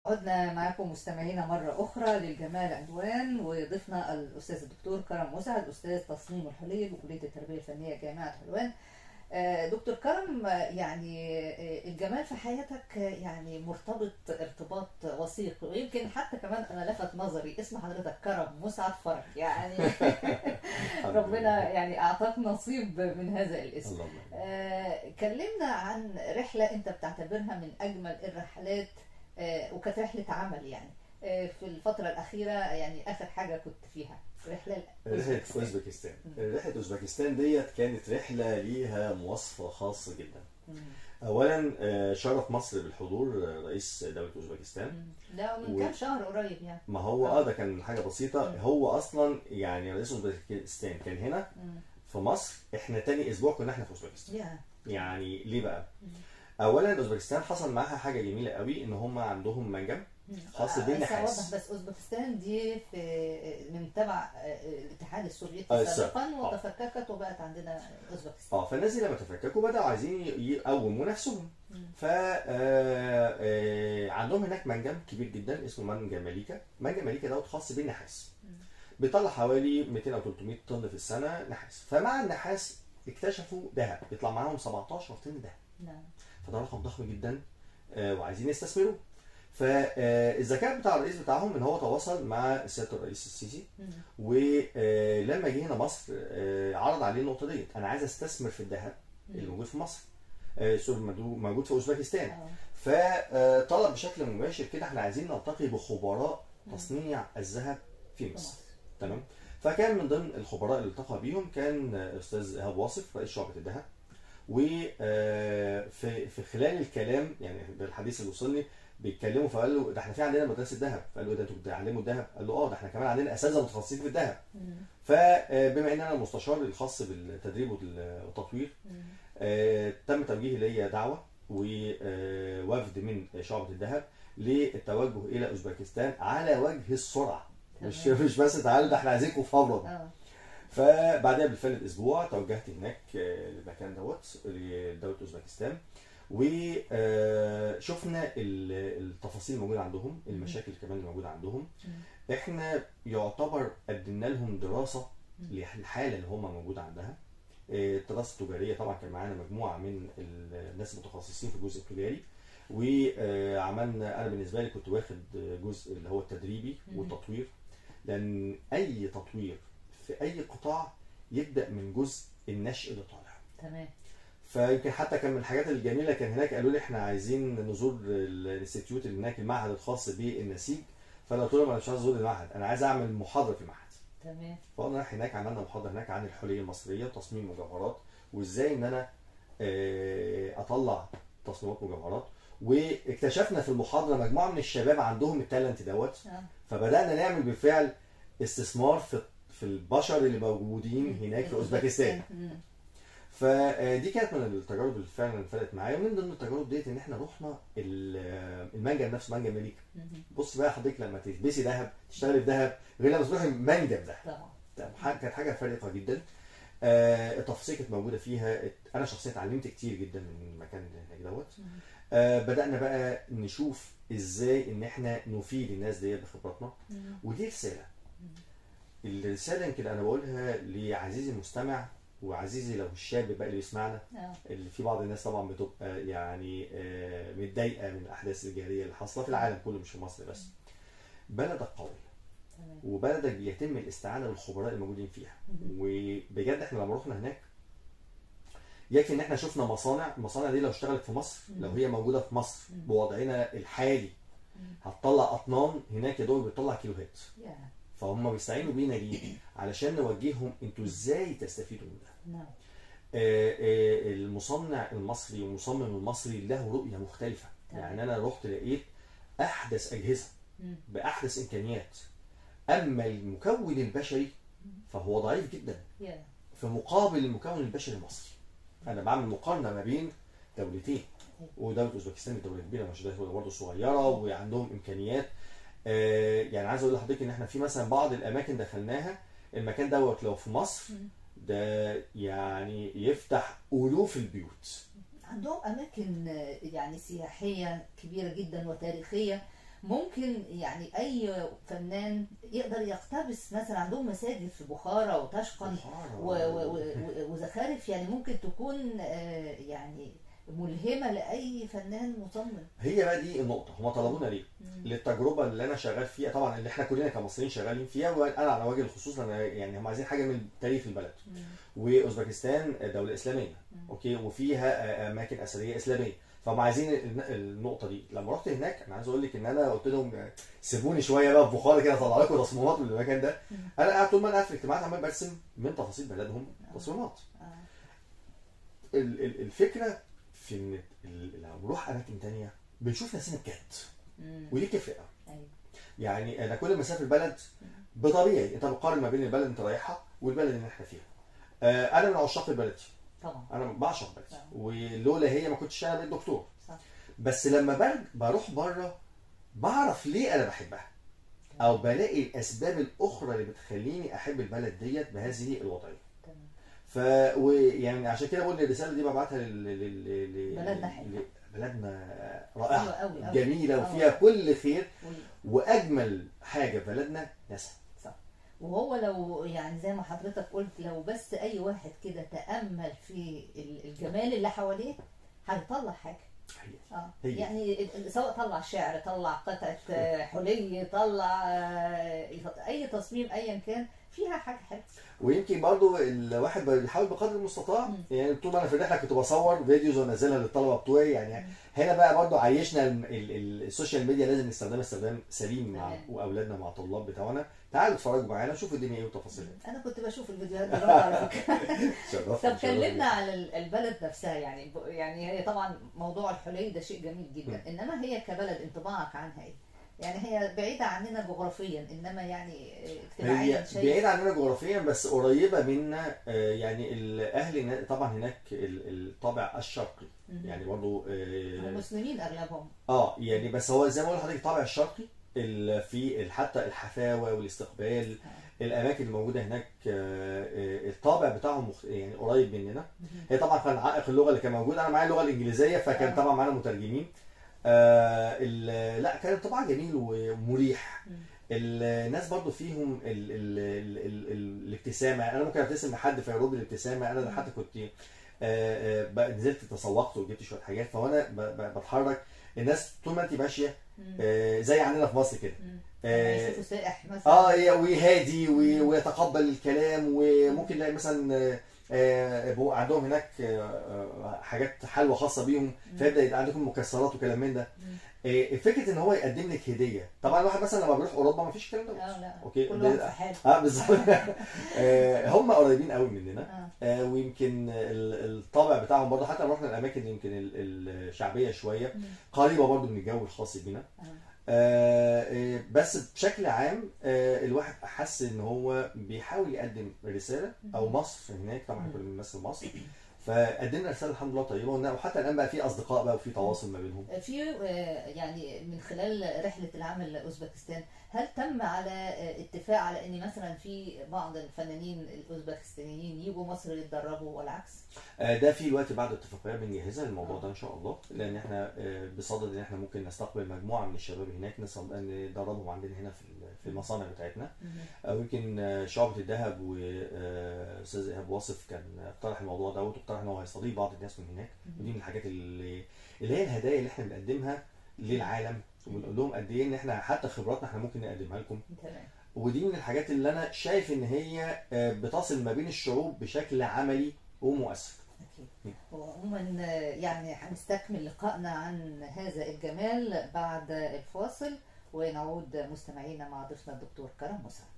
عدنا معكم مستمعينا مرة أخرى للجمال عنوان وضيفنا الأستاذ الدكتور كرم مسعد أستاذ تصميم الحلي بكلية التربية الفنية جامعة حلوان آه، دكتور كرم آه، يعني آه، الجمال في حياتك آه، يعني مرتبط ارتباط وثيق ويمكن حتى كمان أنا لفت نظري اسم حضرتك كرم مسعد فرج يعني ربنا يعني أعطاك نصيب من هذا الاسم الله يبارك. آه، كلمنا عن رحلة أنت بتعتبرها من أجمل الرحلات آه، وكانت رحلة عمل يعني آه، في الفترة الأخيرة يعني آخر حاجة كنت فيها رحلة رحلة أوزبكستان رحلة أوزبكستان ديت كانت رحلة ليها مواصفة خاصة جدا مم. أولا آه، شرف مصر بالحضور آه، رئيس دولة أوزبكستان مم. ده من و- كام شهر قريب يعني ما هو آه. اه ده كان حاجة بسيطة مم. هو أصلا يعني رئيس أوزبكستان كان هنا مم. في مصر احنا تاني أسبوع كنا احنا في أوزبكستان يا يعني ليه بقى؟ مم. أولا أوزبكستان حصل معاها حاجة جميلة قوي إن هم عندهم منجم خاص آه، بالنحاس. أوضح بس أوزبكستان دي في من تبع آه، الاتحاد السوفيتي آه، سابقا آه. وتفككت وبقت عندنا أوزبكستان اه فالناس دي لما تفككوا بدأوا عايزين ي- يقوموا نفسهم مم. ف آه، آه، عندهم هناك منجم كبير جدا اسمه منجم مليكا منجم مليكا دوت خاص بالنحاس مم. بيطلع حوالي 200 او 300 طن في السنه نحاس فمع النحاس اكتشفوا ذهب بيطلع معاهم 17 طن ذهب نعم فده رقم ضخم جدا آه، وعايزين يستثمروه فالذكاء بتاع الرئيس بتاعهم ان هو تواصل مع سياده الرئيس السيسي مم. ولما جه هنا مصر آه، عرض عليه النقطه ديت انا عايز استثمر في الذهب اللي موجود في مصر آه، سوري موجود- موجود في اوزبكستان آه. فطلب بشكل مباشر كده احنا عايزين نلتقي بخبراء تصنيع الذهب في مصر تمام فكان من ضمن الخبراء اللي التقى بيهم كان استاذ ايهاب واصف رئيس شعبه الذهب وفي في خلال الكلام يعني ده الحديث اللي وصلني بيتكلموا فقال له ده احنا في عندنا مدرسه ذهب فقال له ده انتوا بتعلموا الذهب قال له اه ده احنا كمان عندنا اساتذه متخصصين في الذهب مم. فبما ان انا المستشار الخاص بالتدريب والتطوير مم. آه، تم توجيه لي دعوه ووفد من شعبة الذهب للتوجه الى اوزبكستان على وجه السرعه مش تمام. مش بس تعالوا ده احنا عايزينكم فورا اه فبعدها بالفعل باسبوع توجهت هناك آه، للمكان دوت لدوله اوزبكستان وشفنا التفاصيل الموجوده عندهم المشاكل كمان الموجوده عندهم احنا يعتبر قدمنا لهم دراسه للحاله اللي هم موجوده عندها آه، الدراسه التجاريه طبعا كان معانا مجموعه من الناس المتخصصين في الجزء التجاري وعملنا انا بالنسبه لي كنت واخد جزء اللي هو التدريبي مم. والتطوير لان اي تطوير في اي قطاع يبدا من جزء النشء اللي طالع تمام فيمكن حتى كان من الحاجات الجميله كان هناك قالوا لي احنا عايزين نزور الانستيتيوت اللي هناك المعهد الخاص بالنسيج فانا قلت لهم انا مش عايز ازور المعهد انا عايز اعمل محاضره في المعهد تمام فانا رايح هناك عملنا محاضره هناك عن الحليه المصريه وتصميم مجوهرات وازاي ان انا آه، اطلع تصميمات مجوهرات واكتشفنا في المحاضره مجموعه من الشباب عندهم التالنت دوت اه فبدانا نعمل بالفعل استثمار في في البشر اللي موجودين هناك في اوزبكستان مم. فدي كانت من التجارب اللي فعلا فرقت معايا ومن ضمن التجارب ديت ان احنا رحنا ال- المنجم نفسه منجم مليكا مم. بص بقى حضرتك لما تلبسي ذهب تشتغلي في ذهب غير لما تروحي منجم ذهب طبعا تمام. ح- كانت حاجه فارقه جدا آه، التفاصيل كانت موجوده فيها ات- انا شخصيا اتعلمت كتير جدا من المكان اللي هناك دوت مم. آه، بدانا بقى نشوف ازاي ان احنا نفيد الناس دي بخبراتنا مم. ودي رساله الرساله يمكن انا بقولها لعزيزي المستمع وعزيزي لو الشاب بقى اللي بيسمعنا اه اللي في بعض الناس طبعا بتبقى يعني آه، متضايقه من الاحداث الجاريه اللي حاصله في العالم كله مش في مصر بس بلدك قويه تمام وبلدك بيتم الاستعانه بالخبراء الموجودين فيها مم. وبجد احنا لما رحنا هناك يكفي ان احنا شفنا مصانع المصانع دي لو اشتغلت في مصر مم. لو هي موجوده في مصر مم. بوضعنا الحالي مم. هتطلع اطنان هناك يا دوب بتطلع كيلوهات يا فهم بيستعينوا بينا ليه؟ علشان نوجههم انتوا ازاي تستفيدوا من ده نعم آه، آه، المصنع المصري والمصمم المصري له رؤيه مختلفه تمام. يعني انا رحت لقيت احدث اجهزه مم. باحدث امكانيات اما المكون البشري فهو ضعيف جدا يا في مقابل المكون البشري المصري انا بعمل مقارنه ما بين دولتين ودوله اوزبكستان دوله كبيره مش دوله برضه صغيره وعندهم امكانيات آه، يعني عايز اقول لحضرتك ان احنا في مثلا بعض الاماكن دخلناها المكان دوت لو في مصر مم. ده يعني يفتح الوف البيوت عندهم اماكن آه، يعني سياحيه كبيره جدا وتاريخيه ممكن يعني اي فنان يقدر يقتبس مثلا عندهم مساجد في بخارى وتشقن بخارى. و- و- و- وزخارف يعني ممكن تكون آه، يعني ملهمه لاي فنان مصمم هي بقى دي النقطه هم طلبونا ليه للتجربه اللي انا شغال فيها طبعا اللي احنا كلنا كمصريين شغالين فيها وانا على وجه الخصوص لان يعني هم عايزين حاجه من تاريخ البلد واوزبكستان دوله اسلاميه اوكي وفيها اماكن اثريه اسلاميه فهم عايزين الن- النقطه دي لما رحت هناك انا عايز اقول لك ان انا قلت لهم سيبوني شويه بقى في بخارى كده اطلع لكم تصميمات من المكان ده انا قاعد طول ما انا قاعد في الاجتماعات عمال برسم من تفاصيل بلدهم تصميمات آه. ال- ال- الفكره في ان ال- لما بنروح اماكن تانية بنشوف نفسنا بجد مم. ودي بتفرق قوي أيوة. يعني انا كل ما اسافر بلد بطبيعي انت بتقارن ما بين البلد اللي انت رايحها والبلد اللي احنا فيها آه، انا من عشاق البلد دي طبعا انا بعشق بلدي نعم. ولولا هي ما كنتش انا بقيت دكتور صح بس لما برج بروح بره بعرف ليه انا بحبها او بلاقي الاسباب الاخرى اللي بتخليني احب البلد ديت بهذه الوضعيه تمام ف ويعني عشان كده بقول الرساله دي ببعتها لل... لل... لل... بلدنا حلوة. ل- بلدنا حلوة رائعه أوي أوي. جميله آه. وفيها كل خير و- واجمل حاجه في بلدنا ناسها صح وهو لو يعني زي ما حضرتك قلت لو بس اي واحد كده تامل في ال- الجمال اللي حواليه هيطلع حاجه هي. اه هي. يعني ال- ال- سواء طلع شعر طلع قطعه آه، حلي طلع آه، اي تصميم ايا كان فيها حاجه حلوه ويمكن برضو الواحد بيحاول بقدر المستطاع مم. يعني طول ما انا في الرحله كنت بصور فيديوز وانزلها للطلبه بتوعي يعني هنا بقى برضو عيشنا ال- ال- ال- السوشيال ميديا لازم نستخدمها استخدام سليم مع تمام. واولادنا مع الطلاب بتوعنا تعالوا اتفرجوا معانا شوفوا الدنيا ايه وتفاصيلها انا كنت بشوف الفيديوهات دي برضه على فكره شرفتني طب كلمنا على ال- البلد نفسها يعني ب- يعني هي طبعا موضوع الحلي ده شيء جميل جدا انما هي كبلد انطباعك عنها ايه؟ يعني هي بعيدة عننا جغرافيا انما يعني اجتماعيا هي شيء بعيدة عننا جغرافيا بس قريبة منا آه، يعني الأهل هنا- طبعا هناك ال- الطابع الشرقي مهم. يعني برضو آه، المسلمين اغلبهم اه يعني بس هو زي ما بقول لحضرتك الطابع الشرقي ال- في ال- حتى الحفاوه والاستقبال الاماكن الموجوده هناك آه، آه، الطابع بتاعهم مخ- يعني قريب مننا هي طبعا كان عائق اللغه اللي كان موجود انا معايا اللغه الانجليزيه فكان آه. طبعا معانا مترجمين آه، ال- لا كان الطباع جميل ومريح مم. الناس برضو فيهم ال ال ال ال ال الابتسامه انا ممكن ابتسم لحد فيرد الابتسامه انا حتى كنت آه، آه، بقى نزلت تسوقت وجبت شويه حاجات فوانا ب- ب- بتحرك الناس طول ما انت ماشيه مم. آه، زي عندنا في مصر كده مم. آه، لما يشوفوا سائح مثلا اه ي- ويهادي وي- ويتقبل الكلام وممكن تلاقي مثلا آه، آه، بيبقوا عندهم هناك آه، آه، حاجات حلوه خاصه بيهم فيبدا يبقى عندكم مكسرات وكلام من ده مم. آه، فكره ان هو يقدم لك هديه طبعا الواحد مثلا لما بيروح اوروبا ما فيش الكلام ده اه لا اوكي كل ده- واحد في حاله اه بالظبط آه، هم قريبين قوي مننا اه آه، ويمكن ال- الطابع بتاعهم برضه حتى لما رحنا الاماكن يمكن ال- الشعبيه شويه مم. قريبه برضه من الجو الخاص بينا آه. آه، آه، بس بشكل عام آه، الواحد حس ان هو بيحاول يقدم رساله او مصر هناك طبعا احنا كنا بنمثل مصر فقدمنا رساله الحمد لله طيبه وإن- وحتى الان بقى في اصدقاء بقى وفي تواصل ما بينهم في آه، يعني من خلال رحلة العمل لأوزبكستان هل تم على آه، اتفاق على ان مثلا في بعض الفنانين الاوزبكستانيين يجوا مصر يتدربوا والعكس؟ آه، ده في الوقت بعد اتفاقيه بنجهزها للموضوع ده ان شاء الله لان احنا آه، بصدد ان احنا ممكن نستقبل مجموعه من الشباب هناك نص- ندربهم عندنا هنا في ال- في المصانع بتاعتنا او يمكن آه، شعبة الذهب واستاذ ايهاب واصف كان اقترح الموضوع دوت واقترح ان هو هيستضيف بعض الناس من هناك ودي من الحاجات اللي اللي هي الهدايا اللي احنا بنقدمها للعالم وبنقول لهم قد ايه ان احنا حتى خبراتنا احنا ممكن نقدمها لكم تمام ودي من الحاجات اللي انا شايف ان هي آه، بتصل ما بين الشعوب بشكل عملي ومؤثر أكيد وعموما آه، يعني هنستكمل لقائنا عن هذا الجمال بعد الفاصل ونعود مستمعينا مع ضيفنا الدكتور كرم مسعد